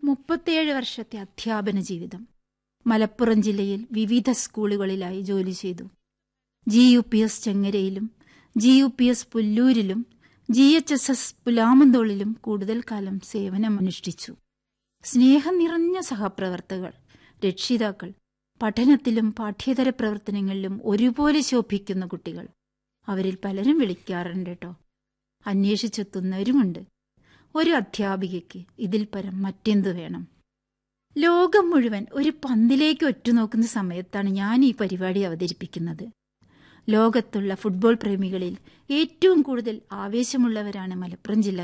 മുപ്പത്തേഴ് വർഷത്തെ അധ്യാപന ജീവിതം മലപ്പുറം ജില്ലയിൽ വിവിധ സ്കൂളുകളിലായി ജോലി ചെയ്തു ജി യു പി എസ് ചെങ്ങരയിലും ജി യു പി എസ് പുല്ലൂരിലും ജി എച്ച് എസ് എസ് പുലാമന്തോളിലും കൂടുതൽ കാലം സേവനമനുഷ്ഠിച്ചു സ്നേഹം നിറഞ്ഞ സഹപ്രവർത്തകർ രക്ഷിതാക്കൾ പഠനത്തിലും പാഠ്യേതര പ്രവർത്തനങ്ങളിലും ഒരുപോലെ ശോഭിക്കുന്ന കുട്ടികൾ അവരിൽ പലരും വിളിക്കാറുണ്ട് കേട്ടോ അന്വേഷിച്ചെത്തുന്നവരുമുണ്ട് ഒരു അധ്യാപികയ്ക്ക് ഇതിൽ പരം മറ്റെന്തു വേണം ലോകം മുഴുവൻ ഒരു പന്തിലേക്ക് ഒറ്റുനോക്കുന്ന സമയത്താണ് ഞാൻ ഈ പരിപാടി അവതരിപ്പിക്കുന്നത് ലോകത്തുള്ള ഫുട്ബോൾ പ്രേമികളിൽ ഏറ്റവും കൂടുതൽ ആവേശമുള്ളവരാണ് മലപ്പുറം ജില്ല